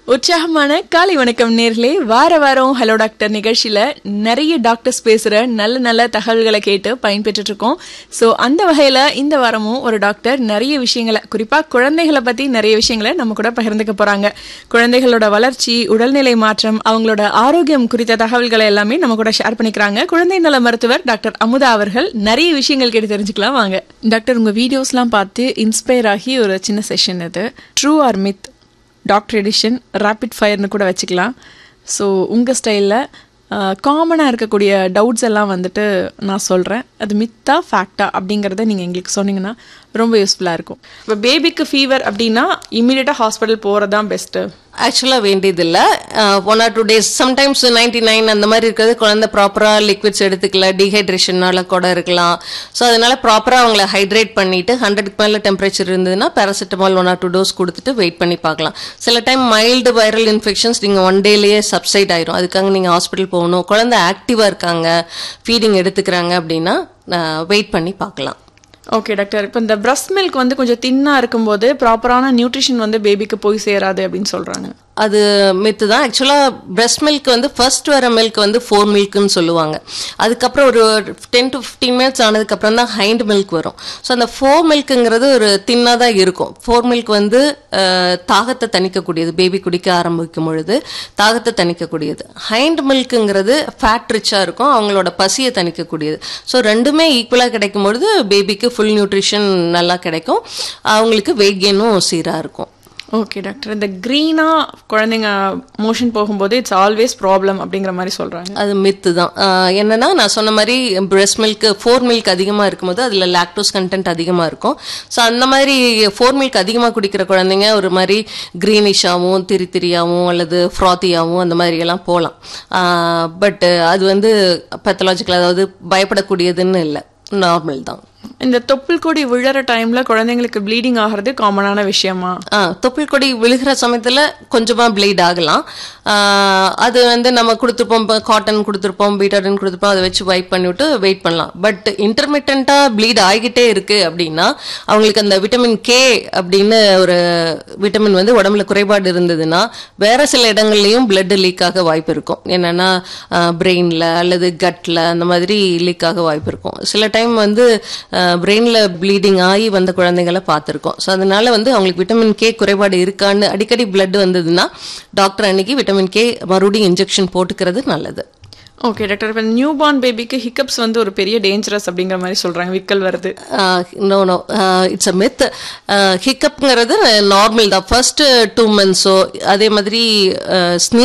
உற்சாகமான காலை வணக்கம் நேர்களே வார வாரம் ஹலோ டாக்டர் நிகழ்ச்சியில நிறைய டாக்டர்ஸ் பேசுற நல்ல நல்ல தகவல்களை கேட்டு பயன்பெற்றுட்டு இருக்கோம் ஸோ அந்த வகையில இந்த வாரமும் ஒரு டாக்டர் நிறைய விஷயங்களை குறிப்பா குழந்தைகளை பத்தி நிறைய விஷயங்களை நம்ம கூட பகிர்ந்துக்க போறாங்க குழந்தைகளோட வளர்ச்சி உடல்நிலை மாற்றம் அவங்களோட ஆரோக்கியம் குறித்த தகவல்களை எல்லாமே நம்ம கூட ஷேர் பண்ணிக்கிறாங்க குழந்தை நல மருத்துவர் டாக்டர் அமுதா அவர்கள் நிறைய விஷயங்கள் கேட்டு தெரிஞ்சுக்கலாம் வாங்க டாக்டர் உங்க வீடியோஸ்லாம் பார்த்து இன்ஸ்பயர் ஆகி ஒரு சின்ன செஷன் இது true or myth doctor edition rapid ஃபயர்னு கூட வச்சுக்கலாம் ஸோ உங்கள் ஸ்டைலில் காமனாக இருக்கக்கூடிய டவுட்ஸ் எல்லாம் வந்துட்டு நான் சொல்கிறேன் அது மித்தா ஃபேக்டா அப்படிங்கிறத நீங்கள் எங்களுக்கு சொன்னீங்கன்னா ரொம்ப யூஸ்ஃபுல்லாக இருக்கும் இப்போ பேபிக்கு ஃபீவர் அப்படின்னா இம்மீடியட்டாக ஹாஸ்பிட்டல் போகிறது தான் பெஸ்ட்டு ஆக்சுவலாக வேண்டியதில்லை one or two days sometimes ninety nine அந்த மாதிரி இருக்கிறது குழந்தை ப்ராப்பராக லிக்விட்ஸ் எடுத்துக்கல டீஹைட்ரேஷனால கூட இருக்கலாம் ஸோ அதனால ப்ராப்பராக அவங்கள ஹைட்ரேட் பண்ணிட்டு ஹண்ட்ரட்க்கு மேலே டெம்பரேச்சர் இருந்ததுன்னா paracetamol one or two dose கொடுத்துட்டு வெயிட் பண்ணி பார்க்கலாம் சில டைம் மைல்டு வைரல் இன்ஃபெக்ஷன்ஸ் நீங்கள் ஒன் டேலேயே சப்சைட் ஆயிரும் அதுக்காக நீங்கள் ஹாஸ்பிட்டல் போகணும் குழந்தை ஆக்டிவாக இருக்காங்க ஃபீடிங் எடுத்துக்கிறாங்க அப்படின்னா வெயிட் பண்ணி பார்க்கலாம் ஓகே டாக்டர் இப்போ இந்த பிரஸ்ட் மில்க் வந்து கொஞ்சம் தின்னாக இருக்கும்போது ப்ராப்பரான நியூட்ரிஷன் வந்து பேபிக்கு போய் சேராது அப்படின்னு சொல்கிறாங்க அது மித்து தான் ஆக்சுவலாக பிரஸ்ட் மில்க் வந்து ஃபர்ஸ்ட் வர மில்க் வந்து ஃபோர் மில்க்னு சொல்லுவாங்க அதுக்கப்புறம் ஒரு டென் டு ஃபிஃப்டீன் மினிட்ஸ் ஆனதுக்கப்புறம் தான் ஹைண்ட் மில்க் வரும் ஸோ அந்த ஃபோர் மில்க்குங்கிறது ஒரு தின்னாக தான் இருக்கும் ஃபோர் மில்க் வந்து அஹ், தாகத்தை தணிக்கக்கூடியது பேபி குடிக்க ஆரம்பிக்கும் பொழுது தாகத்தை தணிக்கக்கூடியது ஹைண்ட் மில்க்குங்கிறது ஃபேட் ரிச்சாக இருக்கும் அவங்களோட பசியை தணிக்கக்கூடியது ஸோ ரெண்டுமே ஈக்குவலாக கிடைக்கும் பொழுது பேபிக்கு ஃபுல் நியூட்ரிஷன் நல்லா கிடைக்கும் அவங்களுக்கு வெயிட் கெயினும் சீராக இருக்கும் ஓகே டாக்டர் இந்த க்ரீனாக குழந்தைங்க மோஷன் போகும்போது இட்ஸ் ஆல்வேஸ் ப்ராப்ளம் அப்படிங்கிற மாதிரி சொல்கிறாங்க அது மித்து தான் ஆஹ் என்னன்னா நான் சொன்ன மாதிரி பிரஸ்ட் மில்க் ஃபோர் மில்க் அதிகமாக இருக்கும்போது அதில் லாக்டோஸ் கண்டென்ட் அதிகமாக இருக்கும் ஸோ அந்த மாதிரி ஃபோர் மில்க் அதிகமாக குடிக்கிற குழந்தைங்க ஒரு மாதிரி க்ரீனிஷாகவும் திரி திரியாகவும் அல்லது ஃப்ராத்தியாகவும் அந்த மாதிரி எல்லாம் போகலாம் பட் அது வந்து பெத்தலாஜிக்கல் அதாவது பயப்படக்கூடியதுன்னு இல்லை நார்மல் தான் இந்த தொப்புள் கொடி விழற டைம்ல குழந்தைங்களுக்கு ப்ளீடிங் ஆகிறது காமனான விஷயமா ஆ தொப்புள் கொடி விழுகிற சமயத்தில் கொஞ்சமாக ப்ளீட் ஆகலாம் ஆ, அது வந்து நம்ம கொடுத்துருப்போம் காட்டன் கொடுத்துருப்போம் பீட்டாடின் கொடுத்துருப்போம் அதை வச்சு வைப் பண்ணிவிட்டு வெயிட் பண்ணலாம் பட் இன்டர்மீடியண்ட்டாக ப்ளீட் ஆகிக்கிட்டே இருக்கு அப்படின்னா அவங்களுக்கு அந்த விட்டமின் கே அப்படின்னு ஒரு விட்டமின் வந்து உடம்புல குறைபாடு இருந்ததுன்னா வேற சில இடங்கள்லையும் blood லீக் ஆக வாய்ப்பு இருக்கும் என்னன்னா பிரெயினில் அல்லது கட்டில் அந்த மாதிரி லீக் ஆக வாய்ப்பு இருக்கும் சில டைம் வந்து பிரெயினில் ப்ளீடிங் ஆகி வந்த குழந்தைகளை பார்த்துருக்கோம் ஸோ அதனால வந்து அவங்களுக்கு விட்டமின் கே குறைபாடு இருக்கான்னு அடிக்கடி பிளட் வந்ததுன்னா டாக்டர் அன்னைக்கு விட்டமின் கே மறுபடியும் இன்ஜெக்ஷன் போட்டுக்கிறது நல்லது ஓகே டாக்டர் இப்போ நியூ பார்ன் பேபிக்கு ஹிக்கப்ஸ் வந்து ஒரு பெரிய டேஞ்சரஸ் அப்படிங்கிற மாதிரி சொல்றாங்க விக்கல் வருது no no it's a myth ஹிக்கப்ங்கிறது நார்மல் தான் ஃபர்ஸ்ட் டூ மந்த்ஸோ அதே மாதிரி